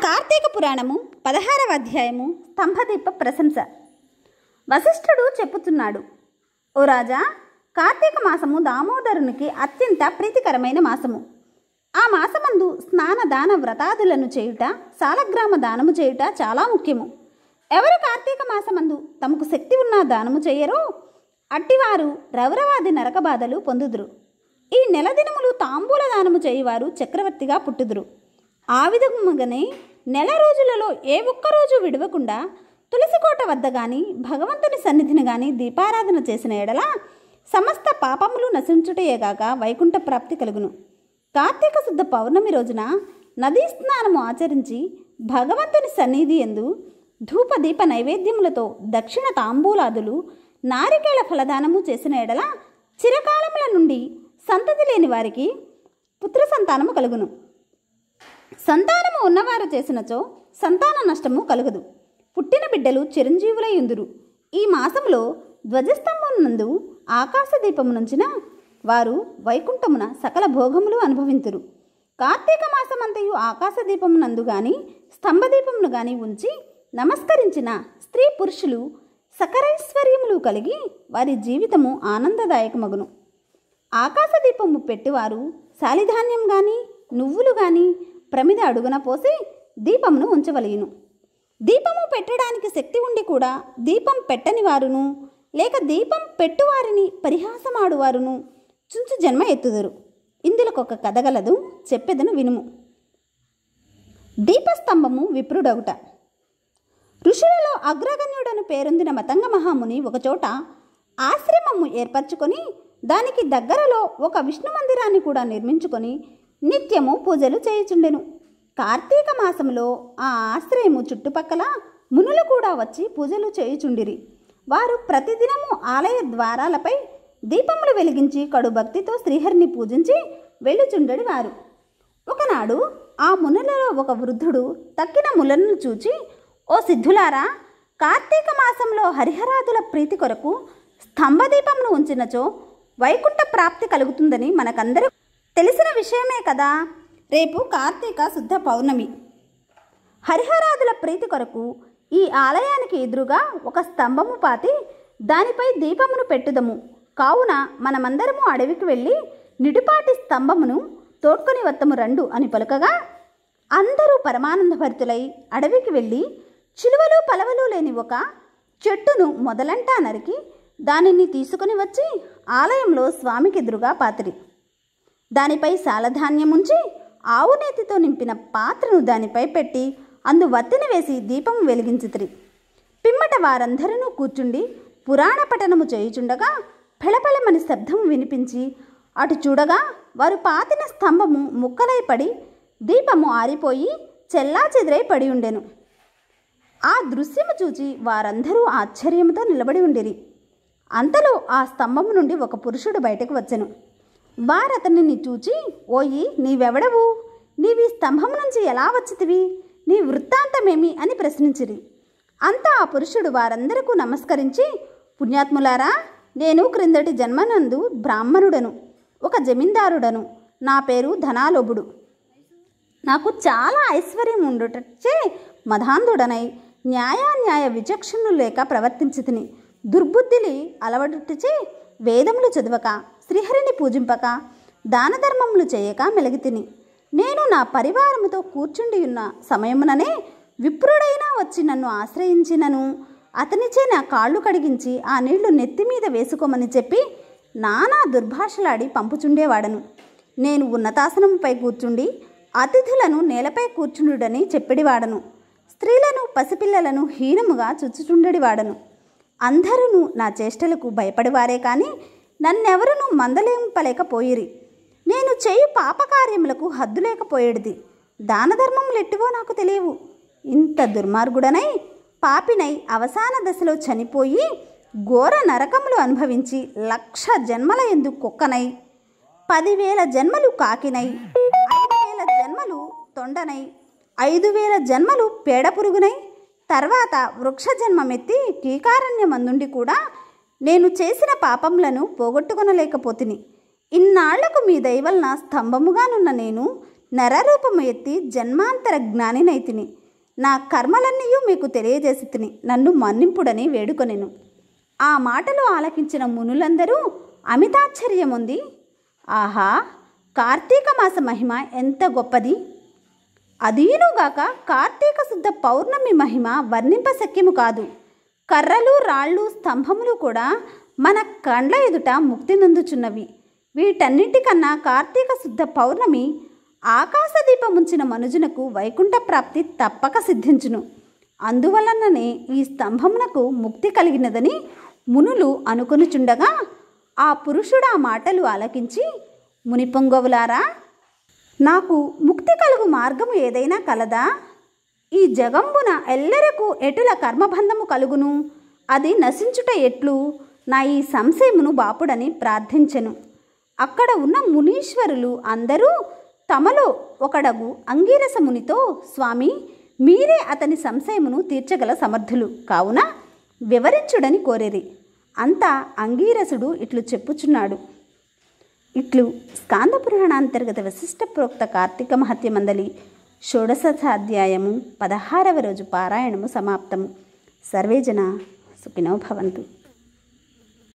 కార్తీక పురాణము పదహారవ అధ్యాయము స్తంభదీప ప్రశంస వశిష్ఠుడు చెప్పుతున్నాడు ఓ రాజా కార్తీక మాసము దామోదరునికి అత్యంత ప్రీతికరమైన మాసము ఆ మాసమందు స్నాన దాన వ్రతాదులను చేయుట సాలగ్రామ దానము చేయుట చాలా ముఖ్యము ఎవరు కార్తీక మాసమందు తమకు శక్తి ఉన్న దానము చేయరో అట్టివారు రౌరవాది నరక బాధలు పొందుదురు ఈ నెల దినములు తాంబూల దానము చేయువారు చక్రవర్తిగా పుట్టుదురు ఆ విధముగానే నెల రోజులలో ఏ ఒక్క రోజు విడవకుండా తులసికోట వద్ద గాని భగవంతుని సన్నిధిని గాని దీపారాధన చేసిన ఎడల సమస్త పాపములు నశించుటయేగాక వైకుంఠ ప్రాప్తి కలుగును కార్తీక శుద్ధ పౌర్ణమి రోజున నదీ స్నానము ఆచరించి భగవంతుని సన్నిధి ఎందు ధూప దీప నైవేద్యములతో దక్షిణ తాంబూలాదులు నారికేళ ఫలదానము చేసిన ఎడల చిరకాలముల నుండి సంతతి లేని వారికి పుత్ర సంతానము కలుగును సంతానము ఉన్నవారు చేసినచో సంతాన నష్టము కలుగదు పుట్టిన బిడ్డలు చిరంజీవులై ఉందురు ఈ మాసంలో ధ్వజస్తంభం నందు ఆకాశ దీపమునుంచిన వారు వైకుంఠమున సకల భోగములు అనుభవింతురు కార్తీక మాసమంతయు ఆకాశ దీపమునందు గాని స్తంభదీపమును గాని ఉంచి నమస్కరించిన స్త్రీ పురుషులు సకరైశ్వర్యములు కలిగి వారి జీవితము ఆనందదాయకమగును ఆకాశదీపము పెట్టివారు శాలిధాన్యం గాని నువ్వులు గాని ప్రమిద అడుగున పోసి దీపమును ఉంచవలయును దీపము పెట్టడానికి శక్తి ఉండి కూడా దీపం పెట్టని వారును లేక దీపం పెట్టువారిని పరిహాసమాడువారును చుంచు జన్మ ఎత్తుదురు ఇందులోకొక కథ గలదు చెప్పెదను వినుము దీపస్తంభము విప్రుడగుట ఋషులలో అగ్రగణ్యుడను పేరొందిన మతంగ మహాముని ఒకచోట ఆశ్రమము ఏర్పరచుకొని దానికి దగ్గరలో ఒక విష్ణు మందిరాన్ని కూడా నిర్మించుకొని నిత్యము పూజలు చేయుచుండెను కార్తీక మాసంలో ఆ ఆశ్రయము చుట్టుపక్కల మునులు కూడా వచ్చి పూజలు చేయుచుండిరి వారు ప్రతిదినము ఆలయ ద్వారాలపై దీపములు వెలిగించి కడు భక్తితో శ్రీహరిని పూజించి వెళ్ళుచుండడి వారు ఒకనాడు ఆ మునులలో ఒక వృద్ధుడు తక్కిన ములను చూచి ఓ సిద్ధులారా కార్తీక మాసంలో హరిహరాదుల ప్రీతి కొరకు స్తంభదీపమును ఉంచినచో వైకుంఠ ప్రాప్తి కలుగుతుందని మనకందరూ తెలిసిన విషయమే కదా రేపు కార్తీక శుద్ధ పౌర్ణమి హరిహరాదుల ప్రీతి కొరకు ఈ ఆలయానికి ఎదురుగా ఒక స్తంభము పాతి దానిపై దీపమును పెట్టుదము కావున మనమందరము అడవికి వెళ్ళి నిడుపాటి స్తంభమును తోడ్కొని వత్తము రండు అని పలుకగా అందరూ పరమానందభరితులై అడవికి వెళ్ళి చిలువలు పలవలు లేని ఒక చెట్టును మొదలంటా నరికి దానిని తీసుకుని వచ్చి ఆలయంలో స్వామికి ఎదురుగా పాతిరి దానిపై సాలధాన్యముంచి ఆవు నేతితో నింపిన పాత్రను దానిపై పెట్టి అందు వత్తిని వేసి దీపం వెలిగించితిరి పిమ్మట వారందరూ కూర్చుండి పురాణ పఠనము చేయుచుండగా పెళపెళమని శబ్దం వినిపించి అటు చూడగా వారు పాతిన స్తంభము ముక్కలై పడి దీపము ఆరిపోయి చెల్లా చెదిరై పడి ఉండెను ఆ దృశ్యము చూచి వారందరూ ఆశ్చర్యముతో నిలబడి ఉండిరి అంతలో ఆ స్తంభము నుండి ఒక పురుషుడు బయటకు వచ్చెను వారతనిని చూచి ఓయి నీవెవడవు నీవి స్తంభం నుంచి ఎలా వచ్చితివి నీ వృత్తాంతమేమి అని ప్రశ్నించిరి అంతా ఆ పురుషుడు వారందరకు నమస్కరించి పుణ్యాత్ములారా నేను క్రిందటి జన్మనందు బ్రాహ్మణుడను ఒక జమీందారుడను నా పేరు ధనాలోబుడు నాకు చాలా ఐశ్వర్యం ఉండుటచ్చే మధాంధుడనై న్యాయాన్యాయ విచక్షణలు లేక ప్రవర్తించి తిని దుర్బుద్ధిని అలవడుటచే వేదములు చదవక శ్రీహరిని పూజింపక దాన ధర్మములు చేయక మెలిగితిని నేను నా పరివారముతో కూర్చుండి ఉన్న సమయముననే విప్రుడైనా వచ్చి నన్ను ఆశ్రయించినను అతనిచే నా కాళ్ళు కడిగించి ఆ నీళ్లు నెత్తి మీద వేసుకోమని చెప్పి నానా దుర్భాషలాడి పంపుచుండేవాడను నేను ఉన్నతాసనముపై కూర్చుండి అతిథులను నేలపై కూర్చుండుడని చెప్పిడివాడను స్త్రీలను పసిపిల్లలను హీనముగా చుచ్చుచుండడివాడను అందరూ నా చేష్టలకు భయపడివారే కానీ నన్నెవరును మందలింపలేకపోయిరి నేను చేయు పాపకార్యములకు హద్దు లేకపోయేది దానధర్మములెట్టివో నాకు తెలియవు ఇంత దుర్మార్గుడనై పాపినై అవసాన దశలో చనిపోయి ఘోర నరకములు అనుభవించి లక్ష జన్మల ఎందు కుక్కనై పదివేల జన్మలు కాకినై ఐదు వేల జన్మలు తొండనై ఐదు వేల జన్మలు పేడ పురుగునై తర్వాత వృక్ష జన్మమెత్తి కీకారణ్యమందుండి కూడా నేను చేసిన పాపములను పోగొట్టుకొనలేకపోతిని ఇన్నాళ్లకు మీ దయవలన స్తంభముగానున్న నేను నరరూపము ఎత్తి జన్మాంతర జ్ఞానినైతిని నా కర్మలన్నీ మీకు తెలియజేసి తిని నన్ను మన్నింపుడని వేడుకొనెను ఆ మాటలు ఆలకించిన మునులందరూ అమితాశ్చర్యముంది ఆహా కార్తీక మాస మహిమ ఎంత గొప్పది అదీనుగాక కార్తీక శుద్ధ పౌర్ణమి మహిమ వర్ణింపశక్యము కాదు కర్రలు రాళ్ళు స్తంభములు కూడా మన కండ్ల ఎదుట ముక్తి నందుచున్నవి వీటన్నిటికన్నా కార్తీక శుద్ధ పౌర్ణమి ఆకాశదీపముంచిన మనుజునకు వైకుంఠ ప్రాప్తి తప్పక సిద్ధించును అందువలననే ఈ స్తంభమునకు ముక్తి కలిగినదని మునులు అనుకొనుచుండగా ఆ పురుషుడు ఆ మాటలు ఆలకించి మునిపొంగవులారా నాకు ముక్తి కలుగు మార్గము ఏదైనా కలదా ఈ జగంబున ఎల్లరకు ఎటుల కర్మబంధము కలుగును అది నశించుట ఎట్లు నా ఈ సంశయమును బాపుడని ప్రార్థించెను అక్కడ ఉన్న మునీశ్వరులు అందరూ తమలో ఒకడగు అంగీరస మునితో స్వామి మీరే అతని సంశయమును తీర్చగల సమర్థులు కావున వివరించుడని కోరిరి అంతా అంగీరసుడు ఇట్లు చెప్పుచున్నాడు ఇట్లు స్కాంద పురాణాంతర్గత విశిష్ట ప్రోక్త కార్తీక మహత్య మందలి షోడశాధ్యాయము పదహారవ రోజు పారాయణము సమాప్తము సర్వేజన సుఖినో భవంతు